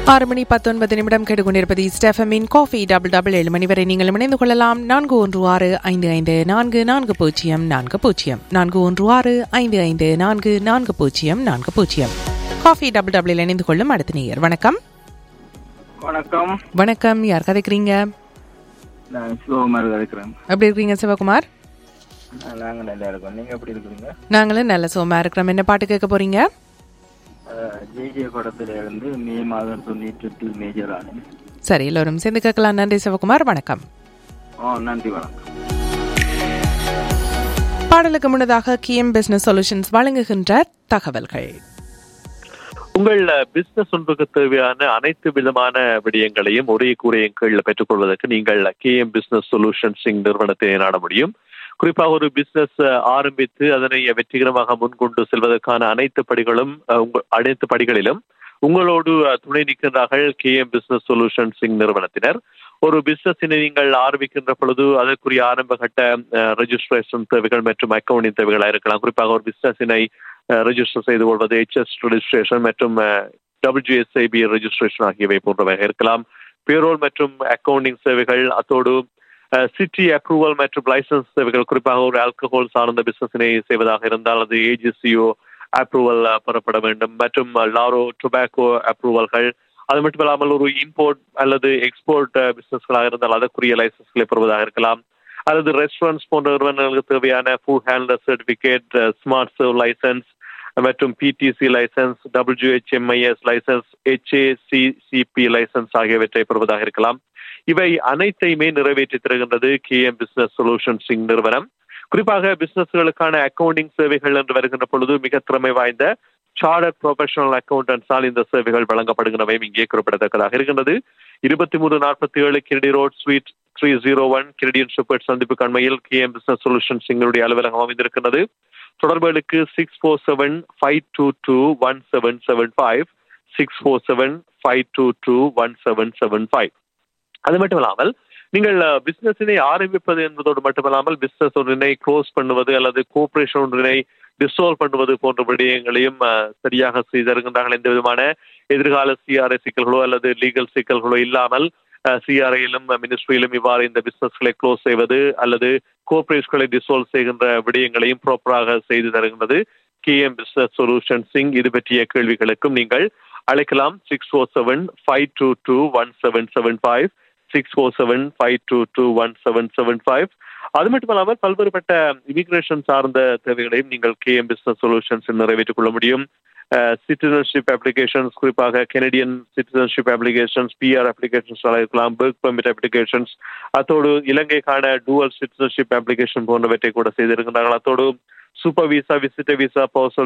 ஆறு மணி பத்தொன்பது நிமிடம் கேட்டுக்கொண்டிருப்பது ஸ்டெஃபமின் காஃபி டபுள் டபுள் ஏழு மணி வரை நீங்கள் இணைந்து கொள்ளலாம் நான்கு ஒன்று ஆறு ஐந்து ஐந்து நான்கு நான்கு பூஜ்ஜியம் நான்கு பூஜ்ஜியம் நான்கு ஒன்று ஆறு ஐந்து ஐந்து நான்கு நான்கு பூஜ்ஜியம் நான்கு பூஜ்ஜியம் காஃபி டபுள் டபுள் இணைந்து கொள்ளும் அடுத்த நேயர் வணக்கம் வணக்கம் வணக்கம் யார் கதைக்கிறீங்க நான் சிவகுமார் இருக்கிறேன் எப்படி இருக்கீங்க சிவகுமார் நாங்கள் நல்லா இருக்கோம் நீங்கள் எப்படி இருக்கிறீங்க நாங்களும் நல்ல சோமா இருக்கிறோம் என்ன பாட்டு கேட்க போறீங்க ஜேஜே படத்துல இருந்து மே மாதம் தொண்ணூற்றி எட்டு மேஜர் ஆனேன் சரி எல்லோரும் சேர்ந்து கேட்கலாம் நன்றி சிவகுமார் வணக்கம் ஓ நன்றி வணக்கம் பாடலுக்கு முன்னதாக கிஎம் பிசினஸ் சொல்யூஷன்ஸ் வழங்குகின்ற தகவல்கள் உங்கள் பிசினஸ் ஒன்றுக்கு தேவையான அனைத்து விதமான விடயங்களையும் ஒரே கூரையின் கீழ் பெற்றுக்கொள்வதற்கு நீங்கள் கேஎம் பிசினஸ் சொல்யூஷன்ஸ் நிறுவனத்தை நாட முடியும் குறிப்பாக ஒரு பிசினஸ் ஆரம்பித்து அதனை வெற்றிகரமாக முன்கொண்டு செல்வதற்கான அனைத்து படிகளும் அஹ், உங்க- அனைத்து படிகளிலும் உங்களோடு அஹ், துணை நிற்கின்றார்கள் கேஎம் பிசினஸ் சொல்யூஷன்ஸ் நிறுவனத்தினர் ஒரு பிசினஸினை நீங்கள் ஆரம்பிக்கின்ற பொழுது அதற்குரிய ஆரம்ப கட்ட ரெஜிஸ்ட்ரேஷன் தேவைகள் மற்றும் அக்கவுண்டிங் தேவைகளாக இருக்கலாம் குறிப்பாக ஒரு பிசினஸினை ரெஜிஸ்டர் செய்து கொள்வது ஹெச்எஸ் ரெஜிஸ்ட்ரேஷன் மற்றும் டபிள்யூஎஸ்ஐபி ரெஜிஸ்ட்ரேஷன் ஆகியவை போன்றவையாக இருக்கலாம் பேரோல் மற்றும் அக்கவுண்டிங் சேவைகள் அத்தோடு சிட்டி அப்ரூவல் மற்றும் லைசன்ஸ் சேவைகள் குறிப்பாக ஒரு ஆல்கஹால் சார்ந்த பிசினஸினை செய்வதாக இருந்தால் அது ஏஜிசிஓ அப்ரூவல் பெறப்பட வேண்டும் மற்றும் லாரோ டொபாக்கோ அப்ரூவல்கள் அது மட்டும் இல்லாமல் ஒரு இம்போர்ட் அல்லது எக்ஸ்போர்ட் பிசினஸ்களாக இருந்தால் அதற்குரிய லைசன்ஸ்களை பெறுவதாக இருக்கலாம் அல்லது ரெஸ்டாரண்ட்ஸ் போன்ற நிறுவனங்களுக்கு தேவையான food handler certificate smart serve licence மற்றும் PDC licence WHMIS licence HACCP licence ஆகியவற்றை பெறுவதாக இருக்கலாம் இவை அனைத்தையுமே நிறைவேற்றி தருகின்றது கேஎம் பிசினஸ் சொல்யூஷன்ஸ் நிறுவனம் குறிப்பாக பிசினஸ்களுக்கான அக்கவுண்டிங் சேவைகள் என்று வருகின்ற பொழுது மிக திறமை வாய்ந்த சார்டர் ப்ரொஃபஷனல் அக்கௌண்டன்ஸால் இந்த சேவைகள் வழங்கப்படுகின்றவையும் இங்கே குறிப்பிடத்தக்கதாக இருக்கின்றது இருபத்தி மூணு நாற்பத்தி ஏழு கிரடி road suite three zero one கிரடியன் ஷுப்பர்ட் சந்திப்பு கண்மையில் கேஎம் பிசினஸ் சொல்யூஷன்ஸ் எங்களுடைய அலுவலகம் அமைந்திருக்கின்றது தொடர்புகளுக்கு six four seven five two two one seven seven five six four seven five two two one seven seven five அது மட்டும் இல்லாமல் நீங்கள் பிசினஸினை ஆரம்பிப்பது என்பதோடு மட்டுமல்லாமல் பிசினஸ் ஒன்றினை க்ளோஸ் பண்ணுவது அல்லது கோஆபரேஷன் ஒன்றினை டிசால்வ் பண்ணுவது போன்ற விடயங்களையும் அஹ், சரியாக செய்திருக்கின்றார்கள் எந்த விதமான எதிர்கால சிஆர்ஐ சிக்கல்களோ அல்லது லீகல் சிக்கல்களோ இல்லாமல் சிஆர்ஐயிலும் மினிஸ்ட்ரியிலும் இவ்வாறு இந்த பிசினஸ்களை க்ளோஸ் செய்வது அல்லது கோஆபரேஷன்களை டிசால்வ் செய்கின்ற விடயங்களையும் ப்ராப்பராக செய்து தருகின்றது கேஎம் பிசினஸ் சொல்யூஷன் சிங் இது பற்றிய கேள்விகளுக்கும் நீங்கள் அழைக்கலாம் six four seven five two two one seven seven five six four seven five two two one seven seven five அது மட்டுமல்லாமல் பல்வேறுபட்ட இமிகிரேஷன் சார்ந்த தேவைகளையும் நீங்கள் கேஎம் பிசினஸ் சொல்யூஷன்ஸ் நிறைவேற்றிக் கொள்ள முடியும் சிட்டிசன்ஷிப் அப்ளிகேஷன்ஸ் குறிப்பாக Canadian citizenship applications PR applications இருக்கலாம் ஒர்க் பெர்மிட் அப்ளிகேஷன்ஸ் அத்தோடு இலங்கைக்கான டூவல் சிட்டிசன்ஷிப் அப்ளிகேஷன் போன்றவற்றை கூட செய்திருக்கிறார்கள் அத்தோடு super visa visitor visa personal